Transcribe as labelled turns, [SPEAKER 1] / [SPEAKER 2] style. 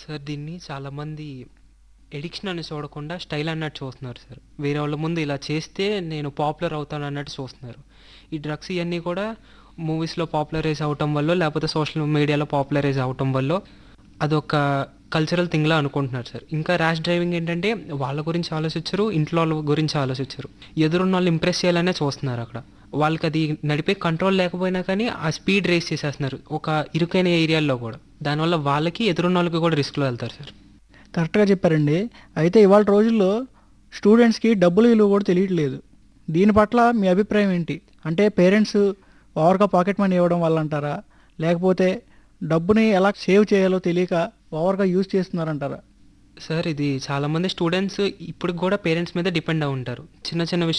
[SPEAKER 1] sir దీన్ని చాలామంది addiction అని చూడకుండా స్టైల్ అన్నట్టు చూస్తున్నారు సార్ వేరే వాళ్ళ ముందు ఇలా చేస్తే నేను పాపులర్ అవుతాను అన్నట్టు చూస్తున్నారు ఈ డ్రగ్స్ ఇవన్నీ కూడా మూవీస్లో పాపులరైజ్ అవటం వల్ల లేకపోతే సోషల్ మీడియాలో పాపులరైజ్ అవటం వల్ల అదొక కల్చరల్ థింగ్లా అనుకుంటున్నారు సార్ ఇంకా ర్యాష్ డ్రైవింగ్ ఏంటంటే వాళ్ళ గురించి ఆలోచించరు ఇంట్లో వాళ్ళ గురించి ఆలోచించరు ఎదురున్న వాళ్ళు ఇంప్రెస్ చేయాలనే చూస్తున్నారు అక్కడ వాళ్ళకి అది నడిపే కంట్రోల్ లేకపోయినా కానీ ఆ స్పీడ్ రేస్ చేసేస్తున్నారు ఒక ఇరుకైన ఏరియాల్లో కూడా దానివల్ల వాళ్ళకి ఎదురున్న వాళ్ళకి కూడా రిస్క్లో వెళ్తారు సార్
[SPEAKER 2] కరెక్ట్గా చెప్పారండి అయితే ఇవాళ రోజుల్లో స్టూడెంట్స్కి డబ్బులు విలువ కూడా తెలియట్లేదు దీని పట్ల మీ అభిప్రాయం ఏంటి అంటే పేరెంట్స్ ఓవర్గా పాకెట్ మనీ ఇవ్వడం వల్ల అంటారా లేకపోతే డబ్బుని ఎలా సేవ్ చేయాలో తెలియక ఓవర్గా యూజ్ చేస్తున్నారంటారా
[SPEAKER 1] సార్ ఇది చాలామంది స్టూడెంట్స్ ఇప్పుడు కూడా పేరెంట్స్ మీద డిపెండ్ అయి ఉంటారు చిన్న చిన్న విషయాలు